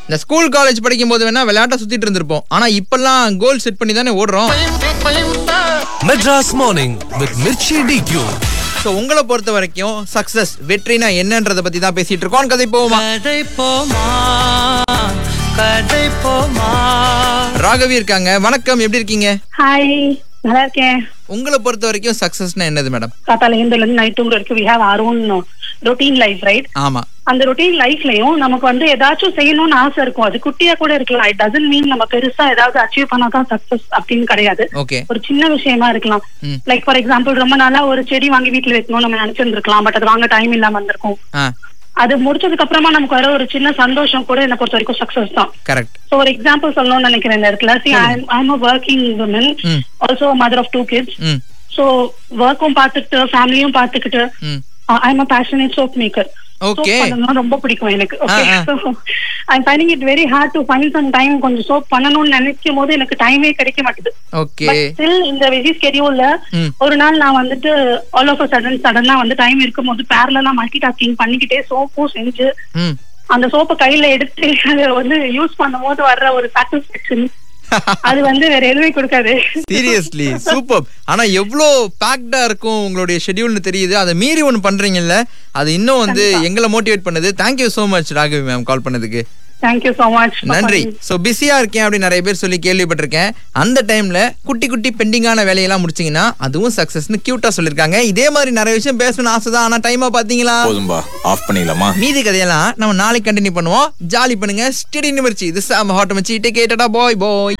இந்த school college படிக்கும் போது வேணா விளையாட்ட சுத்திட்டு இருந்திருப்போம் ஆனா இப்பெல்லாம் கோல் செட் பண்ணி தானே ஓடுறோம் Madras Morning with Mirchi DQ. So உங்களை பொறுத்த வரைக்கும் சக்சஸ் வெற்றினா என்னன்றத பத்தி தான் பேசிட்டு இருக்கோம் கதை போவோமா கதை போமா கதை போமா ராகவி இருக்காங்க வணக்கம் எப்படி இருக்கீங்க ஹாய் நல்லா இருக்கேன் உங்களை பொறுத்த வரைக்கும் சக்சஸ்னா என்னது மேடம் காத்தால எழுந்துல இருந்து நைட் தூங்குற வரைக்கும் we have our own routine life right ஆமா அந்த ரொட்டீன் லைஃப்லயும் நமக்கு வந்து ஏதாச்சும் செய்யணும்னு ஆசை இருக்கும் அது குட்டியா கூட இருக்கலாம் இட் டசன்ட் மீன் நம்ம பெருசா ஏதாவது அச்சீவ் பண்ணாதான் சக்சஸ் அப்படின்னு கிடையாது ஓகே ஒரு சின்ன விஷயமா இருக்கலாம் ம். லைக் ஃபார் எக்ஸாம்பிள் ரொம்ப நாளா ஒரு செடி வாங்கி வீட்டுல வைக்கணும்னு நம்ம நினைச்சிருந்திருக்கலாம் பட் அது வாங்க டைம் இல்லாம இருந்திருக்கும் ஆ அது முடிச்சதுக்கு அப்புறமா நமக்கு வர ஒரு சின்ன சந்தோஷம் கூட என்ன பொறுத்த வரைக்கும் சக்சஸ் தான் கரெக்ட் ஸோ ஒரு எக்ஸாம்பிள் சொல்லணும்னு நினைக்கிறேன் இந்த இடத்துல see I'm a working woman hmm. Also mother of two kids hmm so ஒர்க்கும் பார்த்துக்கிட்டு ஃபேமிலியும் பார்த்துக்கிட்டு hmm I'm a passionate soap maker Okay. ரொம்ப பிடிக்கும் எனக்கு okay ah, ah. So I'm finding it very hard to find some time கொஞ்சம் soap பண்ணணும்னு நினைக்கும் போது எனக்கு டைமே கிடைக்க மாட்டேது ஓகே பட் ஸ்டில் இந்த வெஜி ஸ்கெடியூல்ல ம். ஒரு நாள் நான் வந்துட்டு ஆல் ஆஃப் அ சடன் சடனா வந்து டைம் இருக்கும் போது பேரலா மல்டி டாஸ்கிங் பண்ணிக்கிட்டே சோப்பும் செஞ்சு ம் அந்த சோப்பை கையில எடுத்து அதை வந்து யூஸ் பண்ணும் போது வர்ற ஒரு சாட்டிஸ்பேக்ஷன் அது வந்து வேற எதுவுமே கொடுக்காது சீரியஸ்லி சூப்பர் ஆனா எவ்வளோ பேக்டா இருக்கும் உங்களுடைய ஷெட்யூல்னு தெரியுது அதை மீறி ஒன்று பண்றீங்கல்ல அது இன்னும் வந்து எங்களை மோட்டிவேட் பண்ணுது thank you so much Raagavi ma'am call பண்ணதுக்கு தேங்க்யூ so மச் நன்றி சோ பிஸியா இருக்கேன் அப்படின்னு நிறைய பேர் சொல்லி கேள்விப்பட்டிருக்கேன் அந்த டைம்ல குட்டி குட்டி பெண்டிங்கான வேலையெல்லாம் முடிச்சீங்கன்னா அதுவும் சக்சஸ்னு கியூட்டா சொல்லிருக்காங்க இதே மாதிரி நிறைய விஷயம் பேசணும்னு ஆசை தான் ஆனா டைமா பாத்தீங்களா போதும்பா ஆஃப் பண்ணிடலாமா மீதி கதையெல்லாம் நம்ம நாளைக்கு கண்டினியூ பண்ணுவோம் ஜாலி பண்ணுங்க ஸ்டெடி நிமிர்ச்சி இது சாம ஹாட் மச்சி டேக் கேட்டடா பாய் பாய்